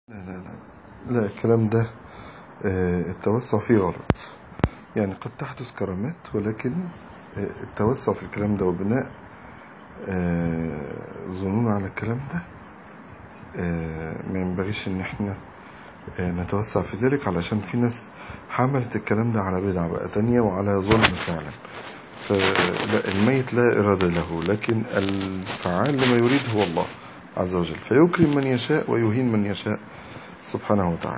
لا لا لا لا الكلام ده آه، التوسع فيه غلط يعني قد تحدث كرامات ولكن آه، التوسع في الكلام ده وبناء آه، ظنون على الكلام ده آه، ما ينبغيش ان احنا آه، نتوسع في ذلك علشان في ناس حملت الكلام ده على بدعة بقى تانية وعلى ظلم فعلا فلا الميت لا إرادة له لكن الفعال لما يريد هو الله عز وجل فيكرم من يشاء ويهين من يشاء سبحانه وتعالى